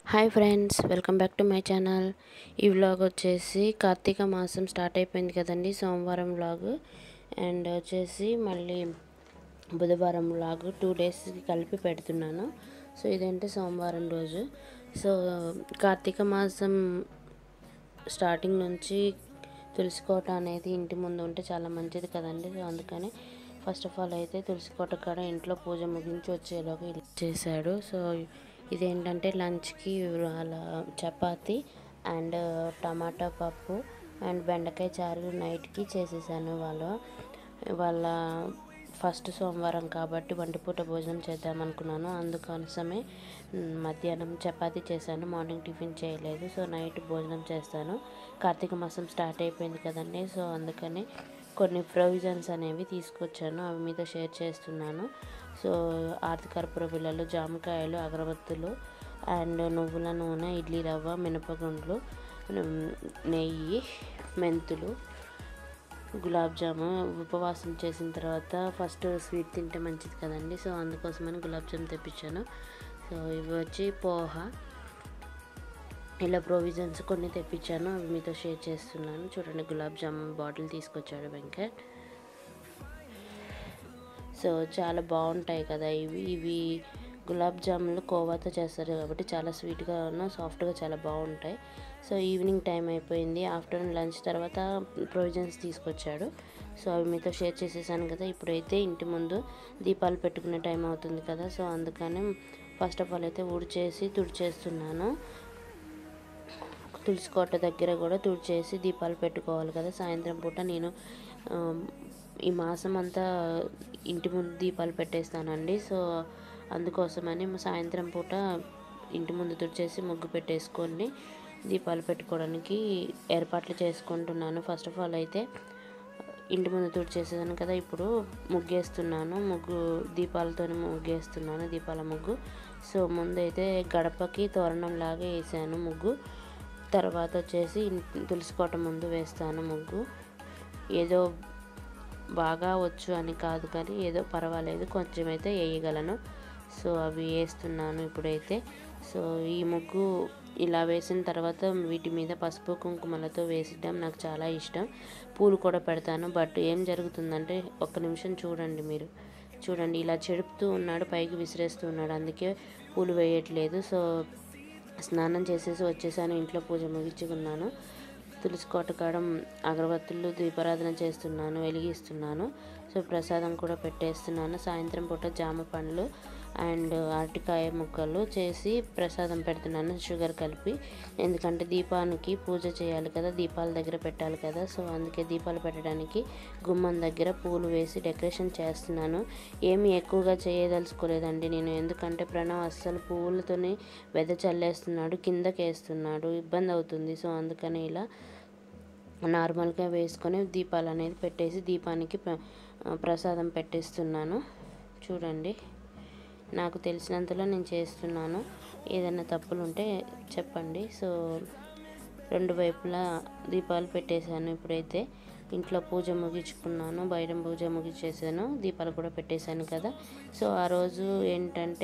hi friends welcome back to my channel ఈ vlog వచ్చేసి కార్తీక మాసం స్టార్ట్ అయిపోయింది కదండి సోమవారం వ్లాగ్ అండ్ వచ్చేసి మళ్ళీ బుధవారం వ్లాగ్ టూ డేస్కి కలిపి పెడుతున్నాను సో ఇదేంటి సోమవారం రోజు సో కార్తీక మాసం స్టార్టింగ్ నుంచి తులసి కోట అనేది ఇంటి ముందు ఉంటే చాలా మంచిది కదండి సో అందుకని ఫస్ట్ ఆఫ్ ఆల్ అయితే తులసి కోట కాడ ఇంట్లో పూజ ముగించి వచ్చేలోగా ఇలా చేశాడు సో ఇదేంటంటే లంచ్కి అలా చపాతి అండ్ టమాటా పప్పు అండ్ బెండకాయ చారు నైట్కి చేసేసాను వాళ్ళ వాళ్ళ ఫస్ట్ సోమవారం కాబట్టి వంటిపూట భోజనం చేద్దాం అనుకున్నాను అందుకోసమే మ్, మధ్యాహ్నం చపాతీ చేశాను మార్నింగ్ టిఫిన్ చేయలేదు సో నైట్ భోజనం చేస్తాను కార్తీక మాసం స్టార్ట్ అయిపోయింది కదండి సో అందుకని కొన్ని ప్రొవిజన్స్ అనేవి తీసుకొచ్చాను అవి మీతో షేర్ చేస్తున్నాను సో ఆర్తికర్పూర బిళ్ళలు జామకాయలు అగరబత్తులు అండ్ నువ్వుల నూనె ఇడ్లీ రవ్వ మినపగుండ్లు మ్, నెయ్యి మెంతులు గులాబ్ జాము ఉపవాసం చేసిన తర్వాత ఫస్ట్ స్వీట్ తింటే మంచిది కదండి సో అందుకోసమని గులాబ్ జామ్ తెప్పించాను సో ఇవి వచ్చి పోహ ఇలా ప్రొవిజన్స్ కొన్ని తెప్పించాను అవి మీతో షేర్ చేస్తున్నాను చూడండి గులాబ్ జామ్ బాటిల్ తీసుకొచ్చాడు వెంకట్ సో చాలా బాగుంటాయి కదా ఇవి ఇవి గులాబ్ జాములు కోవాతో చేస్తారు కాబట్టి చాలా స్వీట్గా ఉన్న సాఫ్ట్గా చాలా బాగుంటాయి సో ఈవినింగ్ టైం అయిపోయింది ఆఫ్టర్నూన్ లంచ్ తర్వాత ప్రొవిజన్స్ తీసుకొచ్చాడు సో అవి మీతో షేర్ చేసేసాను కదా ఇప్పుడైతే ఇంటి ముందు దీపాలు పెట్టుకునే టైం అవుతుంది కదా సో అందుకని ఫస్ట్ ఆఫ్ ఆల్ అయితే ఊడ్చేసి తుడిచేస్తున్నాను తులసి కోట దగ్గర కూడా తుడిచేసి దీపాలు పెట్టుకోవాలి కదా సాయంత్రం పూట నేను ఆ, ఈ మాసం అంతా ఇంటి ముందు దీపాలు పెట్టేస్తానండి సో అందుకోసమని సాయంత్రం పూట ఇంటి ముందు తుడిచేసి ముగ్గు పెట్టేసుకొని దీపాలు పెట్టుకోవడానికి ఏర్పాట్లు చేసుకుంటున్నాను ఫస్ట్ ఆఫ్ ఆల్ అయితే ఇంటి ముందు తుడిచేసేదాను కదా ఇప్పుడు ముగ్గేస్తున్నాను ముగ్గు దీపాలతో ముగ్గేస్తున్నాను దీపాల ముగ్గు సో ముందైతే గడపకి తోరణం లాగా వేసాను ముగ్గు తర్వాత వచ్చేసి ఇన్- తులసి కోట ముందు వేస్తాను ముగ్గు ఏదో బాగా వచ్చు అని కాదు కానీ ఏదో పర్వాలేదు కొంచెం అయితే వేయగలను సో అవి వేస్తున్నాను ఇప్పుడైతే సో ఈ ముగ్గు ఇలా వేసిన తర్వాత వీటి మీద పసుపు కుంకుమలతో వేసడం నాకు చాలా ఇష్టం పూలు కూడా పెడతాను బట్ ఏం జరుగుతుందంటే ఒక్క నిమిషం చూడండి మీరు చూడండి ఇలా చెడుపుతూ ఉన్నాడు పైకి విసిరేస్తూ ఉన్నాడు అందుకే పూలు వేయట్లేదు సో స్నానం చేసేసి వచ్చేసాను ఇంట్లో పూజ ముగించుకున్నాను తులసి కోట కాడ అగరబత్తులు దీపారాధన చేస్తున్నాను వెలిగిస్తున్నాను సో ప్రసాదం కూడా పెట్టేస్తున్నాను సాయంత్రం పూట జామ పండ్లు అండ్ అరటికాయ ముక్కలు చేసి ప్రసాదం పెడుతున్నాను షుగర్ కలిపి ఎందుకంటే దీపానికి పూజ చేయాలి కదా దీపాల దగ్గర పెట్టాలి కదా సో అందుకే దీపాలు పెట్టడానికి గుమ్మం దగ్గర పూలు వేసి డెకరేషన్ చేస్తున్నాను ఏమి ఎక్కువగా చేయదలుచుకోలేదండి నేను ఎందుకంటే ప్రణవ్ అస్సలు పువ్వులతోనే వెద చల్లేస్తున్నాడు కిందకి వేస్తున్నాడు ఇబ్బంది అవుతుంది సో అందుకని ఇలా నార్మల్గా వేసుకొని దీపాలు అనేది పెట్టేసి దీపానికి ప్ర- ప్రసాదం పెట్టేస్తున్నాను చూడండి నాకు తెలిసినంతలో నేను చేస్తున్నాను ఏదైనా తప్పులు ఉంటే చెప్పండి సో రెండు వైపులా దీపాలు పెట్టేశాను ఇప్పుడైతే ఇంట్లో పూజ ముగించుకున్నాను బయట పూజ ముగించేసాను దీపాలు కూడా పెట్టేశాను కదా సో ఆ రోజు ఏంటంటే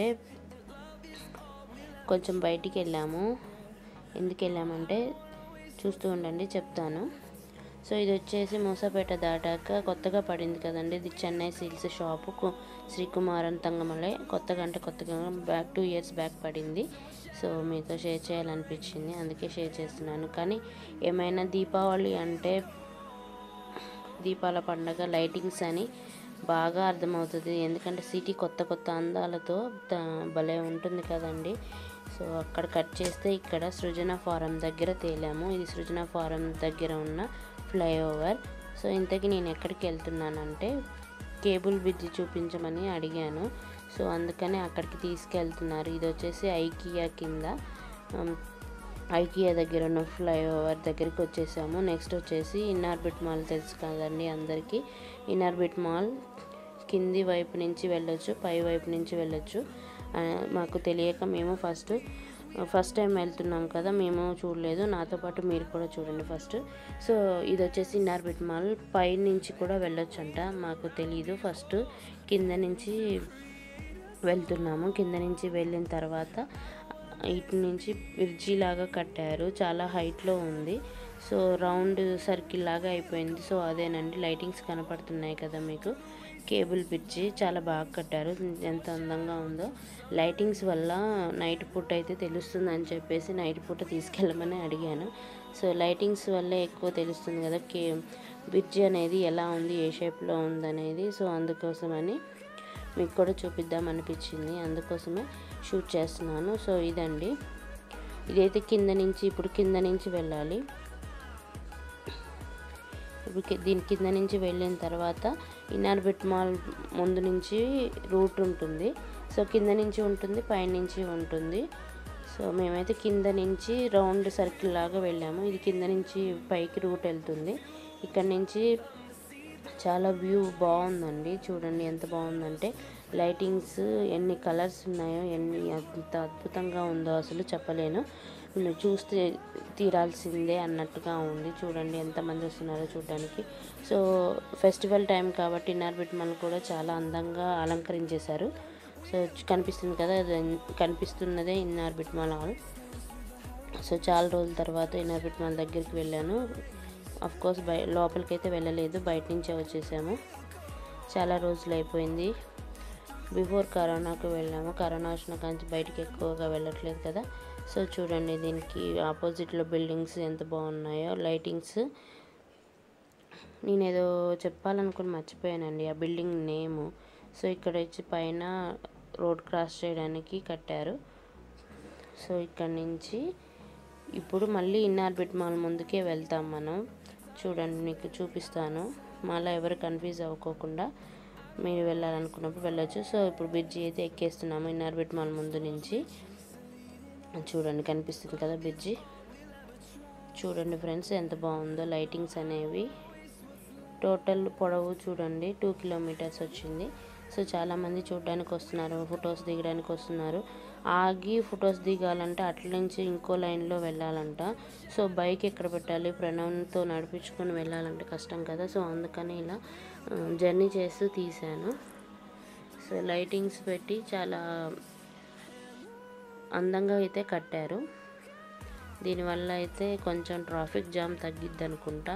కొంచెం బయటికి వెళ్ళాము ఎందుకు వెళ్ళామంటే చూస్తూ ఉండండి చెప్తాను సో ఇది వచ్చేసి మూసపేట దాటాక కొత్తగా పడింది కదండి ఇది చెన్నై సిల్స్ షాపు కు- శ్రీకుమారన్ తంగమలై కొత్తగా అంటే కొత్తగా బ్యాక్ టూ ఇయర్స్ బ్యాక్ పడింది సో మీతో షేర్ చేయాలనిపించింది అందుకే షేర్ చేస్తున్నాను కానీ ఏమైనా దీపావళి అంటే దీపాల పండగ లైటింగ్స్ అని బాగా అర్థమవుతుంది ఎందుకంటే సిటీ కొత్త కొత్త అందాలతో త- భలే ఉంటుంది కదండి సో అక్కడ కట్ చేస్తే ఇక్కడ సృజన ఫారం దగ్గర తేలాము ఇది సృజన ఫారం దగ్గర ఉన్న ఫ్లైఓవర్ సో ఇంతకీ నేను ఎక్కడికి వెళ్తున్నానంటే కేబుల్ బ్రిడ్జ్ చూపించమని అడిగాను సో అందుకని అక్కడికి తీసుకెళ్తున్నారు ఇది వచ్చేసి ఐకియా కింద ఉమ్, ఐకియా దగ్గర ఉన్న ఫ్లైఓవర్ దగ్గరికి వచ్చేసాము నెక్స్ట్ వచ్చేసి ఇన్నార్బిట్ మాల్ తెలుసు కదండి అందరికీ ఇన్నార్బిట్ మాల్ కింది వైపు నుంచి వెళ్ళొచ్చు పై వైపు నుంచి వెళ్ళొచ్చు ఆ, మాకు తెలియక మేము ఫస్ట్ ఫస్ట్ టైం వెళ్తున్నాం కదా మేము చూడలేదు నాతో పాటు మీరు కూడా చూడండి ఫస్ట్ సో ఇది వచ్చేసి ఇన్నార్బిట్ మాల్ పై నుంచి కూడా వెళ్ళొచ్చు అంట మాకు తెలియదు ఫస్ట్ కింద నుంచి వెళ్తున్నాము కింద నుంచి వెళ్ళిన తర్వాత ఇటు నుంచి బ్రిడ్జి లాగా కట్టారు చాలా హైట్లో ఉంది సో రౌండ్ సర్కిల్ లాగా అయిపోయింది సో అదేనండి లైటింగ్స్ కనపడుతున్నాయి కదా మీకు కేబుల్ బ్రిడ్జి చాలా బాగా కట్టారు ఎంత అందంగా ఉందో లైటింగ్స్ వల్ల నైట్ పూట అయితే తెలుస్తుంది అని చెప్పేసి నైట్ పూట తీసుకెళ్ళమని అడిగాను సో లైటింగ్స్ వల్ల ఎక్కువ తెలుస్తుంది కదా కే బ్రిడ్జి అనేది ఎలా ఉంది ఏ షేప్లో ఉందనేది సో అందుకోసమని మీకు కూడా చూపిద్దాం అనిపించింది అందుకోసమే షూట్ చేస్తున్నాను సో ఇదండి ఇదైతే కింద నుంచి ఇప్పుడు కింద నుంచి వెళ్ళాలి ఇప్పుడు కి- దీని కింద నుంచి వెళ్ళిన తర్వాత ఇన్నార్బిట్ మాల్ ముందు నుంచి రూట్ ఉంటుంది సో కింద నుంచి ఉంటుంది పైనుంచి ఉంటుంది సో మేమైతే కింద నుంచి రౌండ్ సర్కిల్ లాగా వెళ్ళాము ఇది కింద నుంచి పైకి రూట్ వెళ్తుంది ఇక్కడ నుంచి చాలా వ్యూ బాగుందండి చూడండి ఎంత బాగుందంటే లైటింగ్స్ ఎన్ని కలర్స్ ఉన్నాయో ఎన్ని అంత అద్భుతంగా ఉందో అసలు చెప్పలేను మీరు చూస్తే తీరాల్సిందే అన్నట్టుగా ఉంది చూడండి ఎంతమంది వస్తున్నారో చూడడానికి సో ఫెస్టివల్ టైం కాబట్టి ఇన్నార్బిట్ మల్ కూడా చాలా అందంగా అలంకరించేశారు సో కనిపిస్తుంది కదా అది కనిపిస్తున్నదే ఇన్నార్బిట్ మాల్ హాల్ సో చాలా రోజుల తర్వాత ఇన్నార్బిట్ మాల్ దగ్గరికి వెళ్ళాను అఫ్ కోర్స్ బయ లోపలికి అయితే వెళ్ళలేదు బయట నుంచే వచ్చేసాము చాలా రోజులు అయిపోయింది బిఫోర్ కరోనాకు వెళ్ళాము కరోనా వచ్చిన కానీ బయటికి ఎక్కువగా వెళ్ళట్లేదు కదా సో చూడండి దీనికి ఆపోజిట్లో బిల్డింగ్స్ ఎంత బాగున్నాయో లైటింగ్స్ నేను ఏదో చెప్పాలనుకుని మర్చిపోయానండి ఆ బిల్డింగ్ నేము సో ఇక్కడ వచ్చి పైన రోడ్ క్రాస్ చేయడానికి కట్టారు సో ఇక్కడ నుంచి ఇప్పుడు మళ్ళీ ఇన్నార్బిట్ మాల్ ముందుకే వెళ్తాం మనం చూడండి మీకు చూపిస్తాను మళ్ళీ ఎవరు కన్ఫ్యూజ్ అవ్వకోకుండా మీరు వెళ్ళాలనుకున్నప్పుడు వెళ్ళొచ్చు సో ఇప్పుడు బ్రిడ్జి అయితే ఎక్కేస్తున్నాము ఇన్నార్బిట్ మాల్ ముందు నుంచి చూడండి కనిపిస్తుంది కదా బ్రిడ్జి చూడండి ఫ్రెండ్స్ ఎంత బాగుందో లైటింగ్స్ అనేవి టోటల్ పొడవు చూడండి టూ కిలోమీటర్స్ వచ్చింది సో చాలామంది చూడడానికి వస్తున్నారు ఫొటోస్ దిగడానికి వస్తున్నారు ఆగి ఫొటోస్ దిగాలంటే అట్ల నుంచి ఇంకో లైన్లో వెళ్ళాలంట సో బైక్ ఎక్కడ పెట్టాలి ప్రణవ్తో నడిపించుకొని వెళ్ళాలంటే కష్టం కదా సో అందుకని ఇలా జర్నీ చేస్తూ తీశాను సో లైటింగ్స్ పెట్టి చాలా అందంగా అయితే కట్టారు దీనివల్ల అయితే కొంచెం ట్రాఫిక్ జామ్ తగ్గిద్ది అనుకుంటా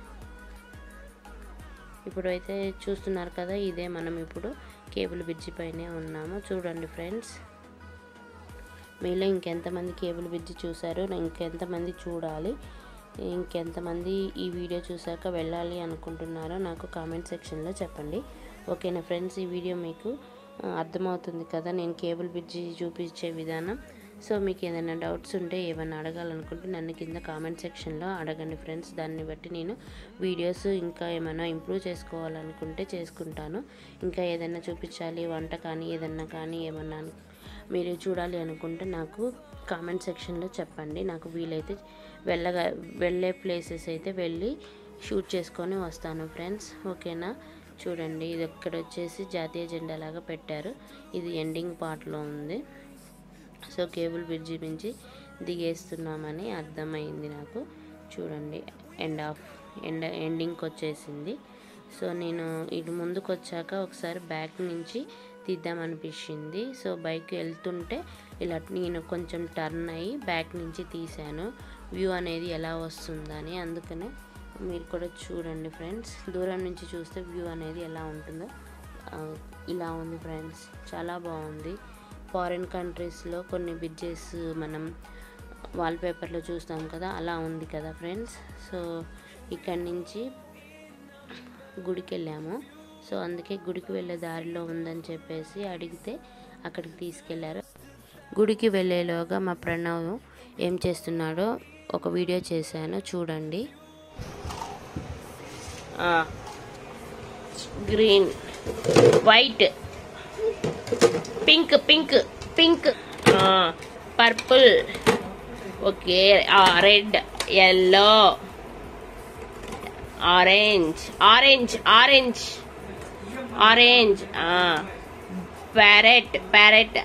ఇప్పుడైతే చూస్తున్నారు కదా ఇదే మనం ఇప్పుడు కేబుల్ బ్రిడ్జి పైనే ఉన్నాము చూడండి ఫ్రెండ్స్ మీలో ఇంకెంతమంది కేబుల్ బ్రిడ్జి చూసారు ఇంకెంతమంది చూడాలి ఇంకెంతమంది ఈ వీడియో చూసాక వెళ్ళాలి అనుకుంటున్నారో నాకు కామెంట్ సెక్షన్లో చెప్పండి ఓకేనా ఫ్రెండ్స్ ఈ వీడియో మీకు ఆ, అర్థమవుతుంది కదా నేను కేబుల్ బ్రిడ్జి చూపించే విధానం సో మీకు ఏదైనా డౌట్స్ ఉంటే ఏమైనా అడగాలనుకుంటే నన్ను కింద కామెంట్ సెక్షన్లో అడగండి ఫ్రెండ్స్ దాన్ని బట్టి నేను వీడియోస్ ఇంకా ఏమైనా ఇంప్రూవ్ చేసుకోవాలనుకుంటే చేసుకుంటాను ఇంకా ఏదైనా చూపించాలి వంట కానీ ఏదన్నా కానీ ఏమన్నా మీరు చూడాలి అనుకుంటే నాకు కామెంట్ సెక్షన్లో చెప్పండి నాకు వీలైతే వెళ్ళగా వెళ్ళే ప్లేసెస్ అయితే వెళ్ళి షూట్ చేసుకొని వస్తాను ఫ్రెండ్స్ ఓకేనా చూడండి ఇది ఇక్కడ వచ్చేసి జాతీయ జెండా లాగా పెట్టారు ఇది ఎండింగ్ పార్ట్లో ఉంది సో కేబుల్ బ్రిడ్జి నుంచి దిగేస్తున్నామని అర్థమైంది నాకు చూడండి ఎండ్ ఆఫ్ ఎండ్ ఎండింగ్కి వచ్చేసింది సో నేను ఇటు ముందుకు వచ్చాక ఒకసారి బ్యాక్ నుంచి తీద్దామనిపించింది సో బైక్ వెళ్తుంటే ఇలా నేను కొంచెం టర్న్ అయ్యి బ్యాక్ నుంచి తీశాను వ్యూ అనేది ఎలా వస్తుందని అందుకనే మీరు కూడా చూడండి ఫ్రెండ్స్ దూరం నుంచి చూస్తే వ్యూ అనేది ఎలా ఉంటుందో ఆ, ఇలా ఉంది ఫ్రెండ్స్ చాలా బాగుంది ఫారిన్ కంట్రీస్లో కొన్ని బ్రిడ్జెస్ మనం వాల్పేపర్లో చూస్తాం కదా అలా ఉంది కదా ఫ్రెండ్స్ సో ఇక్కడి నుంచి గుడికి వెళ్ళాము సో అందుకే గుడికి వెళ్ళే దారిలో ఉందని చెప్పేసి అడిగితే అక్కడికి తీసుకెళ్లారు గుడికి వెళ్ళేలోగా మా ప్రణవ్ ఏం చేస్తున్నాడో ఒక వీడియో చేశాను చూడండి green white pink pink pink purple okay red yellow orange orange orange orange parrot parrot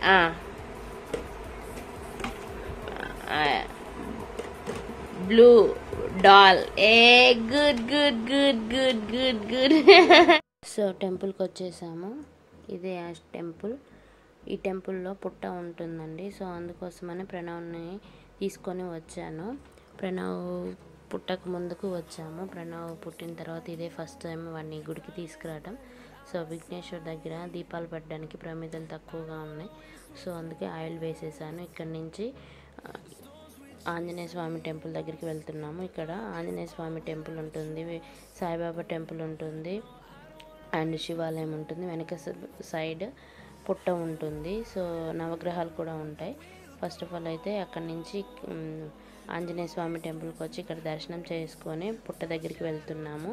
blue doll ఏ good good good good good good so టెంపుల్కి వచ్చేసాము ఇదే ఆ టెంపుల్ ఈ టెంపుల్లో పుట్ట ఉంటుందండి సో అందుకోసమని ప్రణవ్ని తీసుకొని వచ్చాను ప్రణవ్ పుట్టక ముందుకు వచ్చాము ప్రణవ్ పుట్టిన తర్వాత ఇదే ఫస్ట్ టైం వాడిని గుడికి తీసుకురావడం సో విఘ్నేశ్వర్ దగ్గర దీపాలు పెట్టడానికి ప్రమిదలు తక్కువగా ఉన్నాయి సో అందుకే ఆయిల్ వేసేసాను ఇక్కడ నుంచి ఆ, ఆంజనేయ స్వామి టెంపుల్ దగ్గరికి వెళ్తున్నాము ఇక్కడ ఆంజనేయ స్వామి టెంపుల్ ఉంటుంది వి- సాయిబాబా టెంపుల్ ఉంటుంది అండ్ శివాలయం ఉంటుంది వెనక స- సైడ్ పుట్ట ఉంటుంది సో నవగ్రహాలు కూడా ఉంటాయి ఫస్ట్ ఆఫ్ ఆల్ అయితే అక్కడి నుంచి మ్, ఆంజనేయ స్వామి టెంపుల్కి వచ్చి ఇక్కడ దర్శనం చేసుకొని పుట్ట దగ్గరికి వెళ్తున్నాము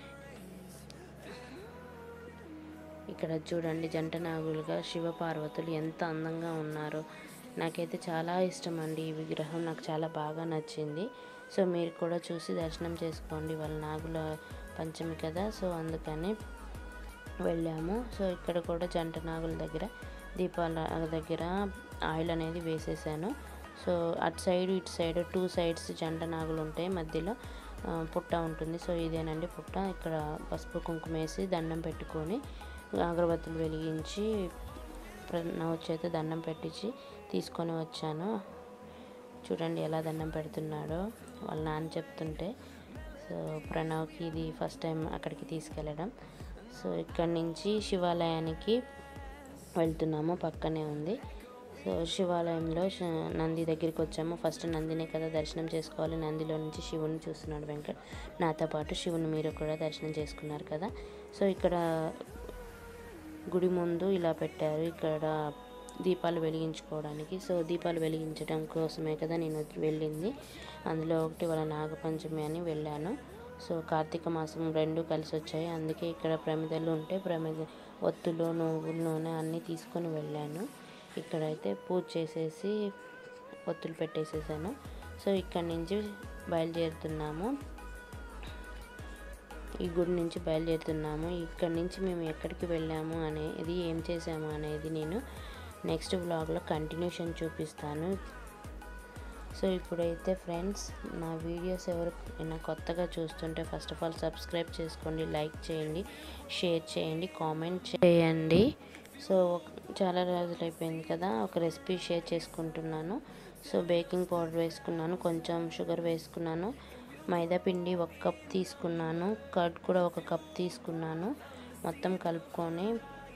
ఇక్కడ చూడండి జంట నాగులుగా శివ పార్వతులు ఎంత అందంగా ఉన్నారో నాకైతే చాలా ఇష్టం అండి ఈ విగ్రహం నాకు చాలా బాగా నచ్చింది సో మీరు కూడా చూసి దర్శనం చేసుకోండి వాళ్ళ నాగుల పంచమి కదా సో అందుకని వెళ్ళాము సో ఇక్కడ కూడా జంట నాగుల దగ్గర దీపాల దగ్గర ఆయిల్ అనేది వేసేసాను సో అటు సైడ్ ఇటు సైడ్ టూ సైడ్స్ జంట నాగులు ఉంటాయి మధ్యలో ఆ, పుట్ట ఉంటుంది సో ఇదేనండి పుట్ట ఇక్కడ పసుపు కుంకుమ వేసి దండం పెట్టుకొని అగరబత్తులు వెలిగించి ప్రణవ్ చేత దండం పెట్టించి తీసుకొని వచ్చాను చూడండి ఎలా దండం పెడుతున్నాడో వాళ్ళ నాన్న చెప్తుంటే సో ప్రణవ్కి ఇది ఫస్ట్ టైం అక్కడికి తీసుకెళ్ళడం సో ఇక్కడి నుంచి శివాలయానికి వెళ్తున్నాము పక్కనే ఉంది సో శివాలయంలో శ- నంది దగ్గరికి వచ్చాము ఫస్ట్ నందినే కదా దర్శనం చేసుకోవాలి నందిలో నుంచి శివుని చూస్తున్నాడు వెంకట్ నాతో పాటు శివుని మీరు కూడా దర్శనం చేసుకున్నారు కదా సో ఇక్కడ గుడి ముందు ఇలా పెట్టారు ఇక్కడ దీపాలు వెలిగించుకోవడానికి సో దీపాలు వెలిగించడం కోసమే కదా నేను వెళ్ళింది అందులో ఒకటి వాళ్ళ నాగపంచమి అని వెళ్ళాను సో కార్తీక మాసం రెండు కలిసి వచ్చాయి అందుకే ఇక్కడ ప్రమిదలు ఉంటే ప్రమిద ఒత్తులు నువ్వుల నూనె అన్నీ తీసుకొని వెళ్ళాను ఇక్కడైతే పూజ చేసేసి ఒత్తులు పెట్టేసేసాను సో ఇక్కడి నుంచి బయలుదేరుతున్నాము ఈ గుడి నుంచి బయలుదేరుతున్నాము ఇక్కడ నుంచి మేము ఎక్కడికి వెళ్ళాము అనేది ఏం చేసాము అనేది నేను నెక్స్ట్ వ్లాగ్లో కంటిన్యూషన్ చూపిస్తాను సో ఇప్పుడైతే ఫ్రెండ్స్ నా వీడియోస్ ఎవరైనా కొత్తగా చూస్తుంటే ఫస్ట్ ఆఫ్ ఆల్ సబ్స్క్రైబ్ చేసుకోండి లైక్ చేయండి షేర్ చేయండి కామెంట్ చేయండి సో ఒక- చాలా రోజులు అయిపోయింది కదా ఒక రెసిపీ షేర్ చేసుకుంటున్నాను సో బేకింగ్ పౌడర్ వేసుకున్నాను కొంచెం షుగర్ వేసుకున్నాను మైదా పిండి ఒక కప్ తీసుకున్నాను కర్డ్ కూడా ఒక కప్ తీసుకున్నాను మొత్తం కలుపుకొని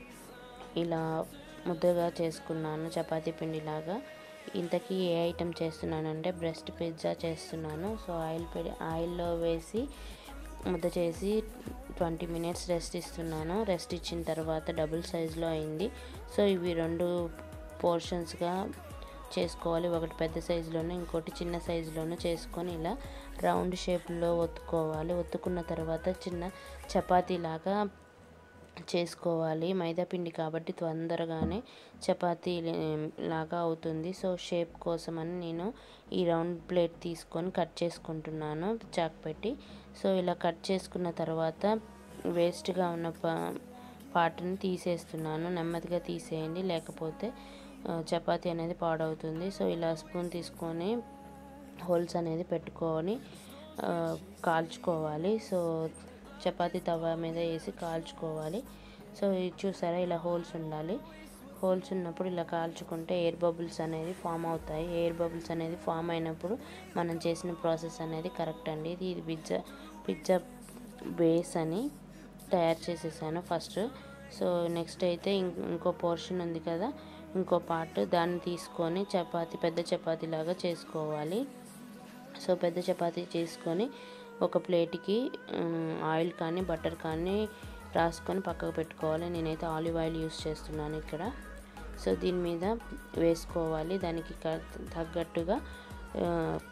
ఇలా ముద్దగా చేసుకున్నాను చపాతీ పిండిలాగా ఇంతకీ ఏ ఐటెం చేస్తున్నానంటే బ్రెస్ట్ పిజ్జా చేస్తున్నాను సో ఆయిల్ పెడి ఆయిల్లో వేసి ముద్ద చేసి ట్వంటీ మినిట్స్ రెస్ట్ ఇస్తున్నాను రెస్ట్ ఇచ్చిన తర్వాత డబుల్ సైజులో అయింది సో ఇవి రెండు పోర్షన్స్గా చేసుకోవాలి ఒకటి పెద్ద సైజులోను ఇంకోటి చిన్న సైజులోను చేసుకొని ఇలా రౌండ్ షేప్లో ఒత్తుకోవాలి ఒత్తుకున్న తర్వాత చిన్న చపాతీ లాగా చేసుకోవాలి మైదా పిండి కాబట్టి తొందరగానే చపాతీ లాగా అవుతుంది సో షేప్ కోసమని నేను ఈ రౌండ్ ప్లేట్ తీసుకొని కట్ చేసుకుంటున్నాను చాక్ పెట్టి సో ఇలా కట్ చేసుకున్న తర్వాత వేస్ట్గా ఉన్న పా పార్ట్ని తీసేస్తున్నాను నెమ్మదిగా తీసేయండి లేకపోతే ఆ, చపాతీ అనేది పాడవుతుంది సో ఇలా స్పూన్ తీసుకొని హోల్స్ అనేది పెట్టుకొని ఆ, కాల్చుకోవాలి సో చపాతీ తవ మీద వేసి కాల్చుకోవాలి సో ఇది చూసారా ఇలా హోల్స్ ఉండాలి హోల్స్ ఉన్నప్పుడు ఇలా కాల్చుకుంటే ఎయిర్ బబుల్స్ అనేది ఫామ్ అవుతాయి ఎయిర్ బబుల్స్ అనేది ఫామ్ అయినప్పుడు మనం చేసిన ప్రాసెస్ అనేది కరెక్ట్ అండి ఇది ఇది పిజ్జా పిజ్జా బేస్ అని తయారు చేసేసాను ఫస్ట్ సో నెక్స్ట్ అయితే ఇం- ఇంకో పోర్షన్ ఉంది కదా ఇంకో పార్ట్ దాన్ని తీసుకొని చపాతి పెద్ద చపాతీ లాగా చేసుకోవాలి సో పెద్ద చపాతీ చేసుకొని ఒక ప్లేట్కి ఉమ్, ఆయిల్ కానీ బటర్ కానీ రాసుకొని పక్కకు పెట్టుకోవాలి నేనైతే ఆలివ్ ఆయిల్ యూస్ చేస్తున్నాను ఇక్కడ సో దీని మీద వేసుకోవాలి దానికి క- తగ్గట్టుగా ఆ,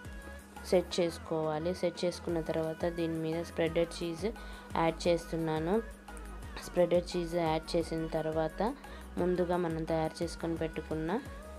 సెట్ చేసుకోవాలి సెట్ చేసుకున్న తర్వాత దీని మీద స్ప్రెడెడ్ చీజ్ యాడ్ చేస్తున్నాను స్ప్రెడెడ్ చీజ్ యాడ్ చేసిన తర్వాత ముందుగా మనం తయారు చేసుకొని పెట్టుకున్న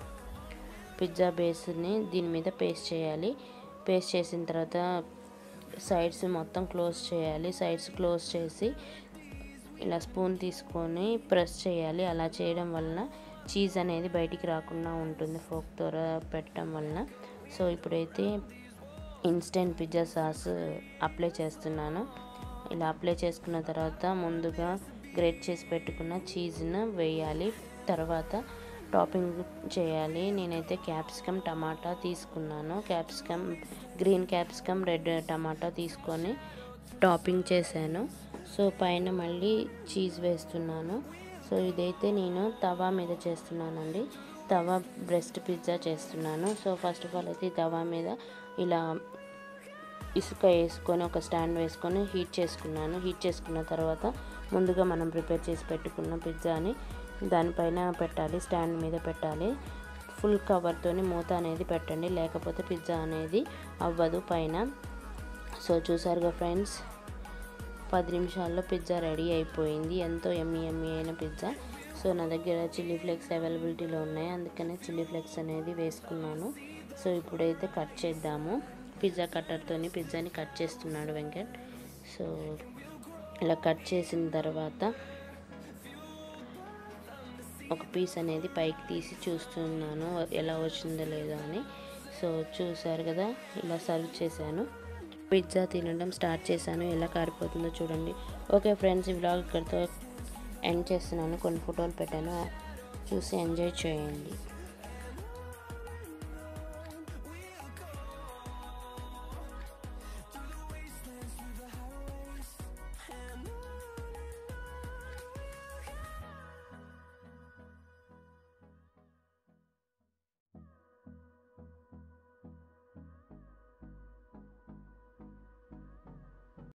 పిజ్జా బేస్ని దీని మీద పేస్ట్ చేయాలి పేస్ట్ చేసిన తర్వాత సైడ్స్ మొత్తం క్లోజ్ చేయాలి సైడ్స్ క్లోజ్ చేసి ఇలా స్పూన్ తీసుకొని ప్రెస్ చేయాలి అలా చేయడం వలన చీజ్ అనేది బయటికి రాకుండా ఉంటుంది ఫోక్ ద్వారా పెట్టడం వలన సో ఇప్పుడైతే ఇన్స్టెంట్ పిజ్జా సాస్ అప్లై చేస్తున్నాను ఇలా అప్లై చేసుకున్న తర్వాత ముందుగా గ్రేట్ చేసి పెట్టుకున్న చీజ్ను వేయాలి తర్వాత టాపింగ్ చేయాలి నేనైతే క్యాప్సికమ్ టమాటా తీసుకున్నాను capsicum green capsicum red tomato తీసుకొని టాపింగ్ చేశాను సో పైన మళ్ళీ చీజ్ వేస్తున్నాను సో ఇదైతే నేను తవా మీద చేస్తున్నానండి తవా బ్రెస్ట్ పిజ్జా చేస్తున్నాను సో ఫస్ట్ ఆఫ్ ఆల్ అయితే ఈ తవా మీద ఇలా ఇసుక వేసుకొని ఒక స్టాండ్ వేసుకొని హీట్ చేసుకున్నాను హీట్ చేసుకున్న తర్వాత ముందుగా మనం ప్రిపేర్ చేసి పెట్టుకున్న పిజ్జాని దానిపైన పెట్టాలి స్టాండ్ మీద పెట్టాలి ఫుల్ కవర్తోని మూత అనేది పెట్టండి లేకపోతే పిజ్జా అనేది అవ్వదు పైన సో చూసారుగా ఫ్రెండ్స్ పది నిమిషాల్లో పిజ్జా రెడీ అయిపోయింది ఎంతో ఎమ్మి ఎమ్మి అయిన పిజ్జా సో నా దగ్గర చిల్లీ ఫ్లేక్స్ అవైలబిలిటీలో ఉన్నాయి అందుకనే చిల్లీ ఫ్లేక్స్ అనేది వేసుకున్నాను సో ఇప్పుడైతే కట్ చేద్దాము పిజ్జా కట్టర్తోని పిజ్జాని కట్ చేస్తున్నాడు వెంకట్ సో ఇలా కట్ చేసిన తర్వాత ఒక పీస్ అనేది పైకి తీసి చూస్తున్నాను ఎలా వచ్చిందో లేదో అని సో చూసారు కదా ఇలా సర్వ్ చేశాను పిజ్జా తినడం స్టార్ట్ చేశాను ఎలా కారిపోతుందో చూడండి ఓకే ఫ్రెండ్స్ ఈ వ్లాగ్ ఇక్కడితో ఎండ్ చేస్తున్నాను కొన్ని ఫోటోలు పెట్టాను చూసి ఎంజాయ్ చేయండి